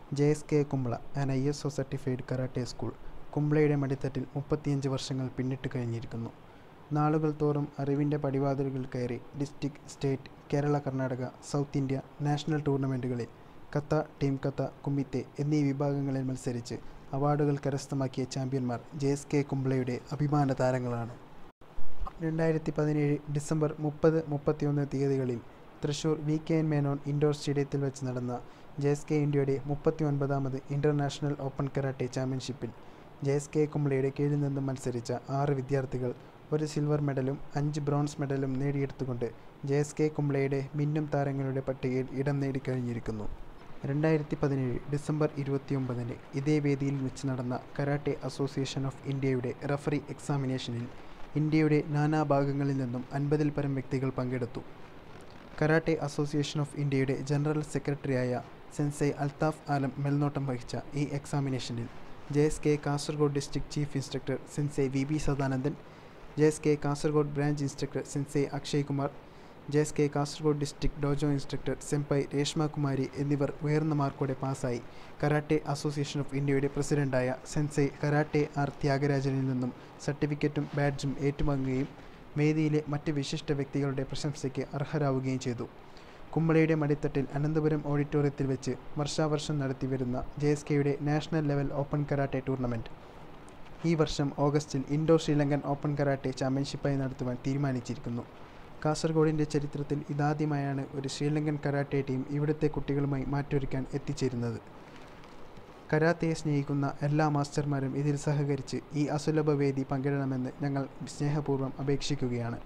J S K Kumbla an I S O certified karate school കുംബ്ലയുടെ മടിത്തട്ടിൽ മുപ്പത്തിയഞ്ച് വർഷങ്ങൾ പിന്നിട്ട് കഴിഞ്ഞിരിക്കുന്നു നാളുകൾ തോറും അറിവിൻ്റെ പടിവാതിലുകൾ കയറി district state Kerala Karnataka south India national ടൂർണമെൻറ്റുകളിൽ കത്ത ടീം കത്ത കുമ്മിത്തെ എന്നീ വിഭാഗങ്ങളിൽ മത്സരിച്ച് അവാർഡുകൾ കരസ്ഥമാക്കിയ ചാമ്പ്യന്മാർ ജെ എസ് കെ കുംബ്ലയുടെ അഭിമാന താരങ്ങളാണ് രണ്ടായിരത്തി പതിനേഴ് ഡിസംബർ മുപ്പത് മുപ്പത്തിയൊന്ന് തീയതികളിൽ Thrissur V K N Menon indoor സ്റ്റേഡിയത്തിൽ വെച്ച് നടന്ന ജെ എസ് കെ ഇന്ത്യയുടെ മുപ്പത്തി ഒൻപതാമത് ഇൻ്റർനാഷണൽ ഓപ്പൺ കരാട്ടെ ചാമ്പ്യൻഷിപ്പിൽ ജെ എസ് കെ കുംബ്ലയുടെ കീഴിൽ നിന്നും മത്സരിച്ച ആറ് വിദ്യാർത്ഥികൾ ഒരു സിൽവർ മെഡലും അഞ്ച് ബ്രോൺസ് മെഡലും നേടിയെടുത്തുകൊണ്ട് ജെ എസ് കെ കുംബ്ലയുടെ മിന്നും താരങ്ങളുടെ പട്ടികയിൽ ഇടം നേടിക്കഴിഞ്ഞിരിക്കുന്നു രണ്ടായിരത്തി പതിനേഴ് ഡിസംബർ ഇരുപത്തിയൊമ്പതിന് ഇതേ വേദിയിൽ വെച്ച് നടന്ന കരാട്ടെ അസോസിയേഷൻ ഓഫ് ഇന്ത്യയുടെ റഫറി എക്സാമിനേഷനിൽ ഇന്ത്യയുടെ നാനാഭാഗങ്ങളിൽ നിന്നും അൻപതിൽ പരം വ്യക്തികൾ പങ്കെടുത്തു കരാട്ടെ അസോസിയേഷൻ ഓഫ് ഇന്ത്യയുടെ ജനറൽ സെക്രട്ടറിയായ സെൻസൈ അൽത്താഫ് ആലം മേൽനോട്ടം വഹിച്ച ഈ എക്സാമിനേഷനിൽ J S K Kasaragod district chief instructor sensei V B Sadanandan J S K Kasaragod branch instructor sensei Akshay Kumar J S K Kasaragod district dojo instructor sempai Reshma Kumari എന്നിവർ ഉയർന്ന മാർക്കോടെ പാസ്സായി കരാട്ടെ അസോസിയേഷൻ ഓഫ് ഇന്ത്യയുടെ പ്രസിഡന്റായ സെൻസൈ കരാട്ടെ ആർ ത്യാഗരാജനിൽ നിന്നും സർട്ടിഫിക്കറ്റും ബാഡ്ജും ഏറ്റുവാങ്ങുകയും വേദിയിലെ മറ്റ് വിശിഷ്ട വ്യക്തികളുടെ പ്രശംസയ്ക്ക് അർഹരാവുകയും ചെയ്തു കുമ്പളയുടെ മടിത്തട്ടിൽ അനന്തപുരം ഓഡിറ്റോറിയത്തിൽ വെച്ച് വർഷാവർഷം നടത്തിവരുന്ന ജെ എസ് കെയുടെ national level open karate tournament ഈ വർഷം ഓഗസ്റ്റിൽ ഇൻഡോർ ശ്രീലങ്കൻ ഓപ്പൺ കരാട്ടെ ചാമ്പ്യൻഷിപ്പായി നടത്തുവാൻ തീരുമാനിച്ചിരിക്കുന്നു കാസർഗോഡിൻ്റെ ചരിത്രത്തിൽ ഇതാദ്യമായാണ് ഒരു ശ്രീലങ്കൻ കരാട്ടെ ടീം ഇവിടുത്തെ കുട്ടികളുമായി മാറ്റൊരുക്കാൻ എത്തിച്ചേരുന്നത് കരാത്തയെ സ്നേഹിക്കുന്ന എല്ലാ മാസ്റ്റർമാരും ഇതിൽ സഹകരിച്ച് ഈ അസുലഭ വേദി പങ്കിടണമെന്ന് ഞങ്ങൾ സ്നേഹപൂർവ്വം അപേക്ഷിക്കുകയാണ്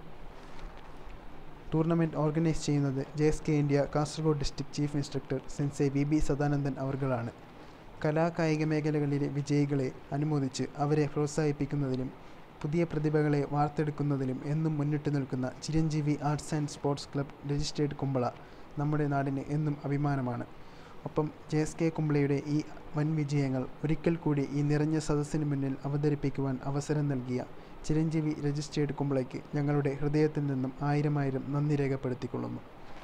ടൂർണമെൻറ്റ് ഓർഗനൈസ് ചെയ്യുന്നത് J S K India Kasaragod district chief instructor sensei V B Sadanandan അവർകളാണ് കലാകായിക മേഖലകളിലെ വിജയികളെ അനുമോദിച്ച് അവരെ പ്രോത്സാഹിപ്പിക്കുന്നതിലും പുതിയ പ്രതിഭകളെ വാർത്തെടുക്കുന്നതിലും എന്നും മുന്നിട്ട് നിൽക്കുന്ന Chiranjeevi arts and sports club registered Kumbla നമ്മുടെ നാടിന് എന്നും അഭിമാനമാണ് ഒപ്പം ജെ എസ് കെ കുംബ്ലയുടെ ഈ വൻ വിജയങ്ങൾ ഒരിക്കൽ കൂടി ഈ നിറഞ്ഞ സദസ്സിന് മുന്നിൽ അവതരിപ്പിക്കുവാൻ അവസരം നൽകിയ ചിരഞ്ജീവി രജിസ്ട്രേഡ് കുംബ്ലയ്ക്ക് ഞങ്ങളുടെ ഹൃദയത്തിൽ നിന്നും ആയിരമായിരം നന്ദി രേഖപ്പെടുത്തിക്കൊള്ളുന്നു